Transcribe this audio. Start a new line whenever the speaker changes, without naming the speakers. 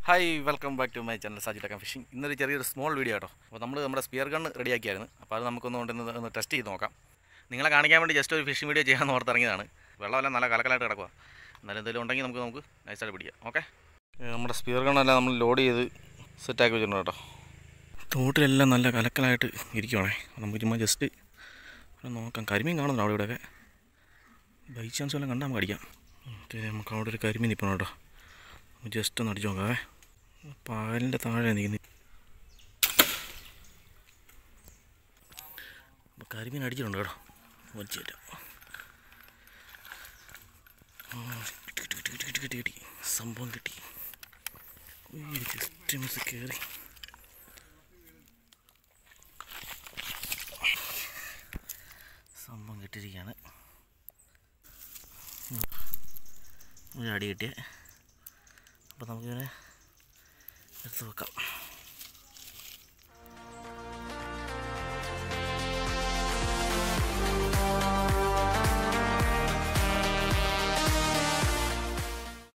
hi welcome back to my channel Saji ടക്കം fishing ഇന്നൊരു ചെറിയൊരു സ്മോൾ വീഡിയോ കേട്ടോ അപ്പോൾ നമ്മൾ നമ്മുടെ സ്പിയർ ഗണ്ണ് റെഡിയാക്കിയായിരുന്നു അപ്പോൾ അത് നമുക്കൊന്ന് കൊണ്ടുവന്ന് ഒന്ന് ടെസ്റ്റ് ചെയ്ത് നോക്കാം നിങ്ങളെ കാണിക്കാൻ വേണ്ടി ജസ്റ്റ് ഒരു ഫിഷിംഗ് വീഡിയോ ചെയ്യാൻ ഓർത്തിറങ്ങിയതാണ് വെള്ളമെല്ലാം നല്ല കലക്കലായിട്ട് കിടക്കുക എന്നാലും എന്തെങ്കിലും ഉണ്ടെങ്കിൽ നമുക്ക് നമുക്ക് നൈസായിട്ട് പിടിക്കാം ഓക്കെ നമ്മുടെ സ്പിയർ ഗണ്ണെല്ലാം നമ്മൾ ലോഡ് ചെയ്ത് സെറ്റാക്കി വെച്ചിട്ടുണ്ട് കേട്ടോ തോട്ടിലെല്ലാം നല്ല കലക്കലായിട്ട് ഇരിക്കുവാണേ നമുക്ക് ചുമ്മാ ജസ്റ്റ് നോക്കാം കരിമീൻ കാണുന്നുണ്ട് അവിടെ ഇവിടെയൊക്കെ ബൈ ചാൻസ് വല്ലതും കണ്ടാൽ നമുക്ക് അടിക്കാം ഓക്കെ നമുക്ക് അവിടെ ഒരു കരിമീൻ നിൽക്കണം കേട്ടോ ജസ്റ്റ് ഒന്ന് അടിച്ചു നോക്കാവേ പാലിൻ്റെ താഴെ നിൽക്കുന്നത് അപ്പോൾ കരിമീൻ അടിച്ചിട്ടുണ്ട് കേട്ടോ വലിച്ചു പറ്റാം കിട്ടി കിട്ടി കിട്ടി കിട്ടി കിട്ടി കിട്ടി സംഭവം കിട്ടി ജസ്റ്റ് മിസ് കയറി സംഭവം കിട്ടിയിരിക്കുകയാണ് ഒരു അടി കിട്ടിയ അപ്പോൾ നമുക്കിങ്ങനെ എടുത്ത് വെക്കാം